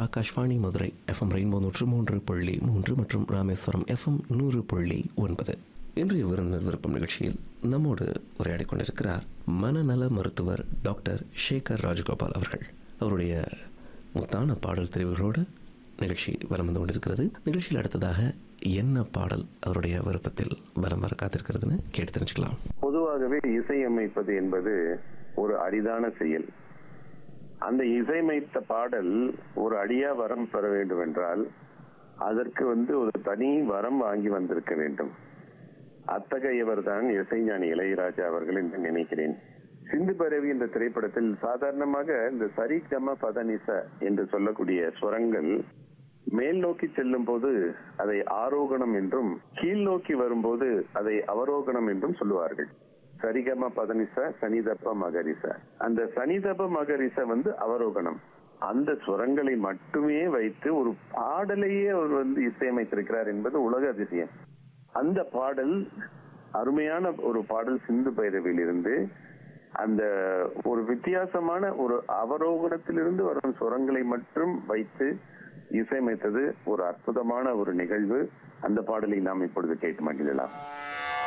Akashvani Madurai FM rainbow நூற்று மூன்று புள்ளி மூன்று மற்றும் ராமேஸ்வரம் எஃப்எம் நூறு புள்ளி ஒன்பது இன்றைய விருந்தினர் விருப்பம் நிகழ்ச்சியில் நம்மோடு உரையாடிக் கொண்டிருக்கிறார் மனநல மருத்துவர் டாக்டர் சேகர் ராஜகோபால் அவர்கள் அவருடைய முத்தான பாடல் தெரிவுகளோடு நிகழ்ச்சி வலம் வந்து கொண்டிருக்கிறது நிகழ்ச்சியில் அடுத்ததாக என்ன பாடல் அவருடைய விருப்பத்தில் வலம் வர காத்திருக்கிறதுன்னு கேட்டு தெரிஞ்சுக்கலாம் பொதுவாகவே இசையமைப்பது என்பது ஒரு அரிதான செயல் அந்த இசையமைத்த பாடல் ஒரு அடியா வரம் பெற வேண்டும் என்றால் அதற்கு வந்து ஒரு தனி வரம் வாங்கி வந்திருக்க வேண்டும் அத்தகையவர் தான் இசைஞானி இளையராஜா அவர்கள் என்று நினைக்கிறேன் சிந்து பரவி என்ற திரைப்படத்தில் சாதாரணமாக இந்த சரி கம பதனிச என்று சொல்லக்கூடிய ஸ்வரங்கள் மேல் நோக்கி செல்லும் போது அதை ஆரோகணம் என்றும் கீழ் நோக்கி வரும்போது அதை அவரோகணம் என்றும் சொல்லுவார்கள் சரிகம பதனிச சனிதப்ப மகரிச அந்த சனிதப்ப மகரிச வந்து அவரோகணம் அந்த சுரங்களை மட்டுமே வைத்து ஒரு பாடலையே அவர் வந்து இசையமைத்திருக்கிறார் என்பது உலக அதிசயம் அந்த பாடல் அருமையான ஒரு பாடல் சிந்து பைரவியில் இருந்து அந்த ஒரு வித்தியாசமான ஒரு அவரோகணத்திலிருந்து வரும் சுரங்களை மட்டும் வைத்து இசையமைத்தது ஒரு அற்புதமான ஒரு நிகழ்வு அந்த பாடலை நாம் இப்பொழுது கேட்டு மகிழலாம்